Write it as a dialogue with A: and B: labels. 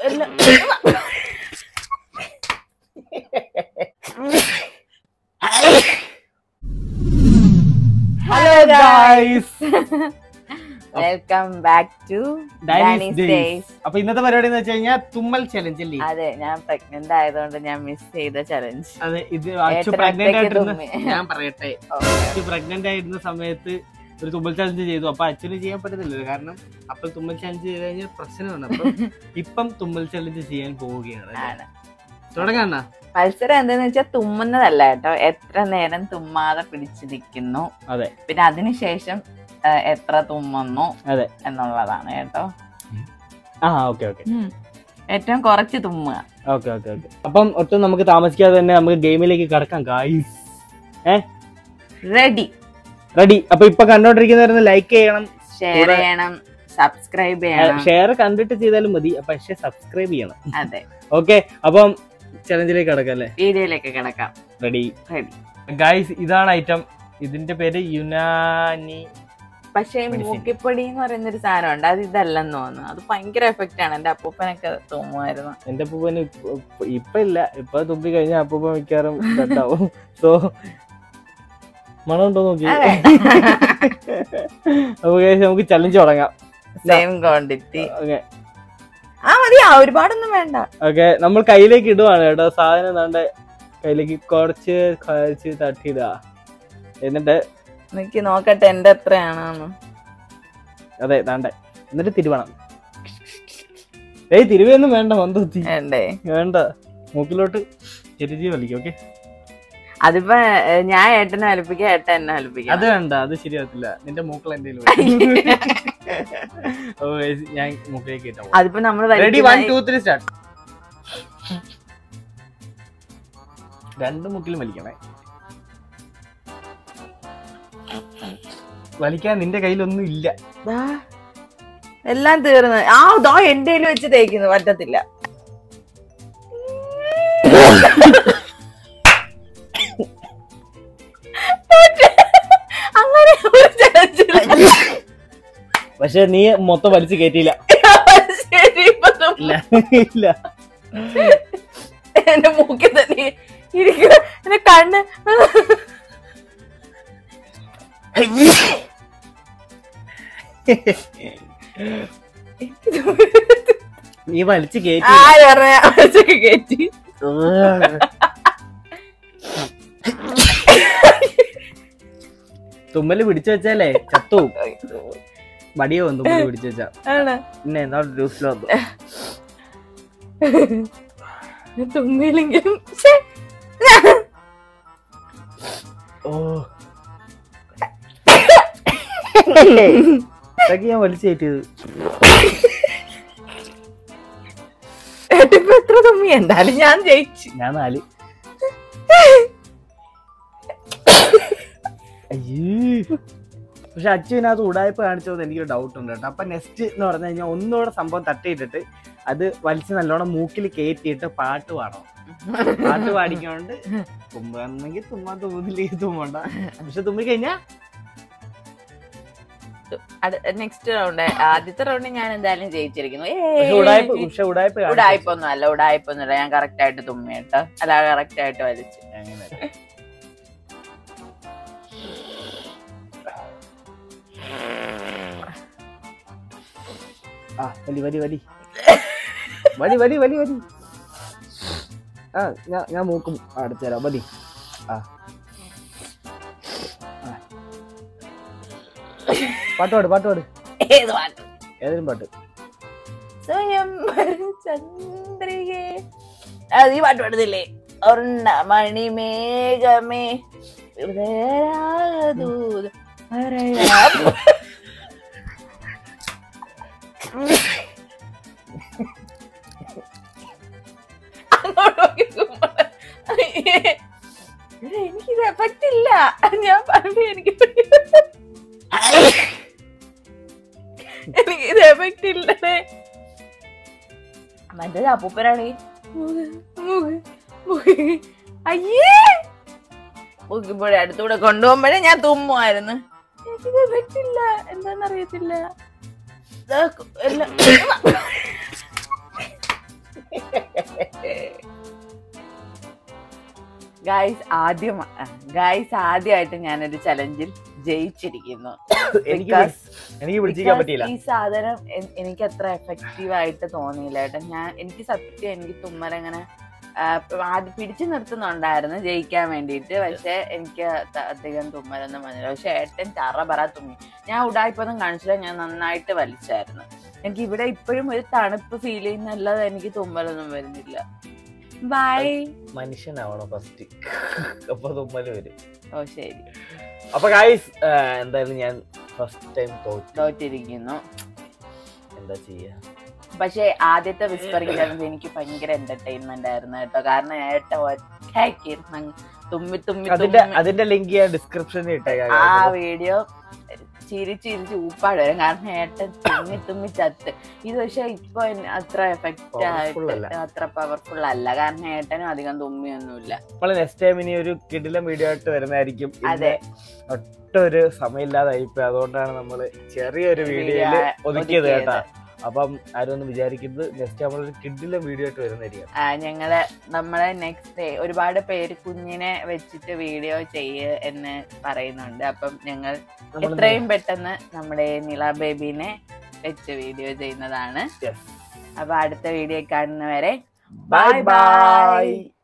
A: എല്ലാം
B: hello guys
A: welcome back to
B: Dainee's Days അപ്പൊ ഇന്നത്തെ പരിപാടി എന്ന് വെച്ച് കഴിഞ്ഞാൽ തുമ്മൽ ചലഞ്ച് അല്ലേ
A: അതെ ഞാൻ പ്രഗ്നന്റ് ആയതുകൊണ്ട് ഞാൻ മിസ് ചെയ്ത ചലഞ്ച്
B: അതെ ഇത് അച്ചു
A: ഏട്ടൻ
B: പ്രഗ്നന്റ്
A: ഒറ്റയ്ക്ക്
B: ആയിട്ടിരുന്ന
A: തുമ്മി.
B: ഞാൻ പറയട്ടെ അച്ചു പ്രഗ്നന്റ് ആയിരുന്ന സമയത്ത് ഒരു തുമ്മൽ ചലഞ്ച് ചെയ്തു അപ്പൊ അച്ഛന് ചെയ്യാൻ പറ്റത്തില്ലല്ലോ കാരണം അപ്പോൾ തുമ്മൽ ചലഞ്ച് ചെയ്ത് കഴിഞ്ഞാൽ പ്രശ്നമാണ് അപ്പൊ ഇപ്പം തുമ്മൽ ചലഞ്ച് ചെയ്യാൻ പോവുകയാണ് അല്ലേ?
A: ആണ്
B: തുടങ്ങാന്നാ
A: മത്സരം എന്താന്ന് വെച്ചാൽ തുമ്മുന്നതല്ല കേട്ടോ എത്ര നേരം തുമ്മാതെ പിടിച്ചു നിൽക്കുന്നു
B: അതെ.
A: പിന്നെ അതിനുശേഷം ആ, എത്ര തുമ്മുന്നു
B: അതെ.
A: എന്നുള്ളതാണ് കേട്ടോ
B: ആ ഓക്കെ ഓക്കെ
A: ഉം. ഏറ്റവും കുറച്ച് തുമ്മുക
B: ഓക്കെ ഓക്കെ ഓക്കെ അപ്പം ഒട്ടും നമുക്ക് താമസിക്കാതെ തന്നെ നമുക്ക് ഗെയിമിലേക്ക് കടക്കാം ഗായ്സ്
A: റെഡി
B: റെഡി അപ്പൊ ഇപ്പൊ കണ്ടോണ്ടിരിക്കുന്നവരൊന്ന് ലൈക്ക് ചെയ്യണം
A: ഷെയർ
B: കൂടെ-
A: ചെയ്യണം സബ്സ്ക്രൈബ് ചെയ്യണം
B: ഷെയർ കണ്ടിട്ട് ചെയ്താലും മതി പക്ഷെ സബ്സ്ക്രൈബ് ചെയ്യണം
A: അതെ
B: ഓക്കെ അപ്പം ചലഞ്ചിലേക്ക് കടക്കാം അല്ലേ
A: വീഡിയോയിലേക്ക് കിടക്കാം
B: റെഡി
A: റെഡി
B: ഗായ്സ് ഇതാണ് ഐറ്റം ഇതിന്റെ പേര് യുനാനി
A: പക്ഷേ
B: Medicine.
A: മൂക്കിപ്പൊടി എന്ന് പറയുന്ന ഒരു സാധനമുണ്ട് അത് ഇതല്ലെന്ന് തോന്നുന്നു അത് ഭയങ്കര എഫക്റ്റ് ആണ് എന്റെ അപ്പൂപ്പനൊക്കെ തുമ്മുമായിരുന്നു
B: എന്റെ അപ്പൂപ്പന് ഇപ്പ- ഇപ്പ- ഇപ്പൊ ഇല്ല ഇപ്പൊ തുമ്പി കഴിഞ്ഞാൽ അപ്പൂപ്പ മിക്കാറും ഇതാവും സോ മണം ഉണ്ടോ നോക്കി
A: അതെ.
B: അപ്പൊ guys, നമുക്ക് ചലഞ്ച് തുടങ്ങാം
A: സെയിം ക്വാണ്ടിറ്റി
B: ഓക്കെ
A: ആ മതി ആ ഒരുപാടൊന്നും വേണ്ട
B: ഓക്കെ നമ്മൾ കയ്യിലേക്ക് ഇടുവാണ് കേട്ടോ സാധനം താണ്ട കയ്യിലേക്ക് കുറച്ച് കഴിച്ച് തട്ടിയിടുക എന്നിട്ട്
A: എനിക്ക് നോക്കട്ടെ എന്റെ എത്രയാണെന്ന്
B: അതെ താണ്ട എന്നിട്ട് തിരുവണം ഏയ് തിരുവയൊന്നും വേണ്ട മന്ദത്തി
A: വേണ്ടേ
B: വേണ്ട മൂക്കിലോട്ട് ചെരുതി വലിക്കും ഓക്കെ
A: അതിപ്പോ ഏ, ഞാൻ ഏട്ടനെ ഹലിപ്പിക്കാം ഏട്ടൻ എന്നെ ഹലിപ്പിക്കാം
B: അത് വേണ്ട അത് ശരിയാകത്തില്ല നിന്റെ മൂക്കൾ എന്തെങ്കിലും ഓ guys, ഞാൻ മൂക്കിലേക്ക് ഇട്ടോ
A: അതിപ്പോ നമ്മൾ
B: ready one two three start രണ്ട് മുക്കിലും വലിക്കണേ വലിക്കാൻ നിന്റെ കയ്യിലൊന്നും ഇല്ല
A: എല്ലാം തീർന്ന് ആ ദോ എന്റെ വെച്ച് തേക്കുന്നു പറ്റത്തില്ല അങ്ങനെ ഒരു challenge ഇല്ല.
B: പക്ഷെ നീ മൊത്തം വലിച്ചു കയറ്റിയില്ല
A: ശരി, ഇപ്പൊ തുമ്മ.
B: ഇല്ല ഇല്ല
A: എന്റെ മൂക്കിൽ തന്നെ ഇരിക്കുന്ന എന്റെ കണ്ണ്
B: നീ വലിച്ചു കയറ്റി
A: ആരൊക്കെ കയറ്റി
B: തുമ്മല് പിടിച്ചു വെച്ചാലേ ചത്തു മടിയോ തുമ്മല് പിടിച്ചു വെച്ചാ
A: ആണ്
B: പിന്നെ എന്താ ജ്യൂസിലോ
A: തുമ്മിയില്ലെങ്കിലും ശ്ശെ.
B: ഓ ഇതൊക്കെ ഞാൻ വലിച്ചു കയറ്റിയത്
A: ഏട്ടിപ്പോ എത്ര തുമ്മി എന്തായാലും ഞാൻ ജയിച്ചു
B: ഞാൻ നാല് അയ്യേ പക്ഷെ അച്ഛനകത്ത് ഉടായ്പ കാണിച്ചത് എനിക്കൊരു ഡൗട്ട് ഉണ്ട് കേട്ടോ അപ്പൊ നെക്സ്റ്റ് എന്ന് പറഞ്ഞു കഴിഞ്ഞാൽ ഒന്നുകൂടെ സംഭവം തട്ടിയിട്ടിട്ട് അത് വലിച്ച് നല്ലോണം മൂക്കിൽ കയറ്റിയിട്ട് പാട്ട് പാടണം പാട്ട് പാടിക്കൊണ്ട് തുമ്മാന്നെങ്കിൽ തുമ്മാൻ തോന്നില്ലെങ്കിൽ തുമ്മണ്ട പക്ഷെ തുമ്മി കഴിഞ്ഞാ
A: നെക്സ്റ്റ് റൗണ്ട് ആദ്യത്തെ റൗണ്ട് ഞാൻ എന്തായാലും ജയിച്ചിരിക്കുന്നു
B: പക്ഷെ ഉടായ്പ പക്ഷെ ഉടായ്പ കാണിച്ചു.
A: ഉടായ്പൊന്നും അല്ല ഉടായ്പൊന്നും അല്ല ഞാൻ കറക്റ്റ് ആയിട്ട് തുമ്മിയിട്ട് അല്ല കറക്റ്റ് ആയിട്ട് വലിച്ചു
B: അങ്ങനെ. ആ വലി വലി വലി വലി വലി വലി വലി ആ ഞാൻ ഞാൻ മൂക്കും അടുത്ത് തരാം മതി ആ ആ. പാട്ട് പാട് പാട്ട് പാട്
A: ഏത് പാട്ട്
B: ഏതെങ്കിലും പാട്ട്
A: സ്വയം ചന്ദ്രികേ അത് ഈ പാട്ട് പാടുന്നില്ലേ ഒരെണ്ണ മണിമേഘമേ ഹൃദയരാഗദൂത് പറയാം. അങ്ങോട്ട് നോക്കി തുമ്മണം. അയ്യേ. എടാ, എനിക്കിത് എഫക്റ്റ് ഇല്ല ഞാൻ പറഞ്ഞു എനിക്ക് എനിക്ക് ഇത് എഫക്റ്റ് ഇല്ലേ മറ്റേത് അപ്പൂപ്പനാണ് അയ്യേ മുക്കിപ്പോഴെ അടുത്തൂടെ കൊണ്ടുപോകുമ്പോഴേ ഞാൻ തുമ്മുമായിരുന്നു എനിക്കിത് എഫക്റ്റ് ഇല്ല എന്താന്നറിയത്തില്ല ദാ കു- എല്ലാം ഗായ്സ് ആദ്യം ഗായ്സ് ആദ്യമായിട്ട് ഞാനൊരു ചലഞ്ചിൽ ജയിച്ചിരിക്കുന്നു
B: എനിക്ക്
A: Because-
B: എനിക്ക് പിടിച്ചിരിക്കാൻ
A: Because
B: പറ്റിയില്ല
A: ഈ സാധനം എ- എനിക്ക് അത്ര എഫക്റ്റീവ് ആയിട്ട് തോന്നിയില്ല കേട്ടോ ഞാൻ എനിക്ക് സത്യം എനിക്ക് തുമ്മലങ്ങനെ ആ, ആദ്യം പിടിച്ചു നിർത്തുന്നുണ്ടായിരുന്നു ജയിക്കാൻ വേണ്ടിയിട്ട് പക്ഷെ എനിക്ക് ത- അധികം തുമ്മലൊന്നും വന്നില്ല പക്ഷെ ഏട്ടൻ ചറ പറ തുമ്മി ഞാൻ ഉടായ്പൊന്നും കാണിച്ചില്ല ഞാൻ നന്നായിട്ട് വലിച്ചായിരുന്നു എനിക്ക് ഇവിടെ ഇപ്പോഴും ഒരു തണുപ്പ് ഫീൽ ചെയ്യുന്നല്ലാതെ എനിക്ക് തുമ്മലൊന്നും വരുന്നില്ല ബൈ
B: മനുഷ്യനാവണം ഫസ്റ്റ് അപ്പൊ തുമ്മല് വരും
A: ഓ ശരി
B: അപ്പൊ ഗായ്സ് എന്തായാലും ഞാൻ ഫസ്റ്റ് ടൈം തോറ്റു
A: തോറ്റിരിക്കുന്നു
B: എന്താ ചെയ്യാ
A: പക്ഷെ ആദ്യത്തെ വിസ്പറിംഗ് ചലഞ്ച് എനിക്ക് ഭയങ്കര എന്റർടൈൻമെന്റ് ആയിരുന്നു കേട്ടോ കാരണം ഏട്ട ഒറ്റയ്ക്കിരുന്ന് അങ്ങ് തുമ്മി തുമ്മി
B: അതിന്റെ
A: തുമ്മി
B: അതിന്റെ ലിങ്ക് ഞാൻ ഡിസ്ക്രിപ്ഷനിൽ ഇട്ടേക്കാം
A: ആ
B: guys.
A: വീഡിയോ ചിരി ചിരിച്ച് ഊപ്പാട് വരും കാരണം ഏട്ടൻ തുമ്മി തുമ്മി ചത്ത് ഇത് പക്ഷെ ഇപ്പൊ എൻ- അത്ര എഫക്റ്റ്
B: Powerful
A: ആയിട്ട്
B: അല്ല.
A: അത്ര പവർഫുൾ അല്ല കാരണം ഏട്ടനും അധികം തുമ്മിയൊന്നുമില്ല
B: നമ്മള് നെക്സ്റ്റ് ടൈം ഇനി ഒരു കിടിലം വീഡിയോ ആയിട്ട് വരുന്നതായിരിക്കും ഇന്ന്
A: അതെ
B: ഒട്ടൊരു സമയമില്ലാതായിപ്പോയി അതുകൊണ്ടാണ് നമ്മള് ചെറിയൊരു വീഡിയോയില്
A: Video
B: ഒതുക്കിയത്
A: ഒതുക്കിയത്.
B: കേട്ടാ അപ്പം ആരും ഒന്നും വിചാരിക്കരുത് നെക്സ്റ്റ് നമ്മളൊരു കിടിലം വീഡിയോ ആയിട്ട് വരുന്നതായിരിക്കും
A: ആ, ഞങ്ങള് നമ്മളെ നെക്സ്റ്റ് ഡേ ഒരുപാട് പേര് കുഞ്ഞിനെ വെച്ചിട്ട് വീഡിയോ ചെയ്യ് എന്ന് പറയുന്നുണ്ട് അപ്പം ഞങ്ങൾ
B: നമ്മള്
A: എത്രയും പെട്ടെന്ന് നമ്മുടെ നില ബേബീനെ വെച്ച് വീഡിയോ ചെയ്യുന്നതാണ്
B: Yes.
A: അപ്പൊ അടുത്ത വീഡിയോ കാണുന്നവരെ
B: ബൈ ബൈ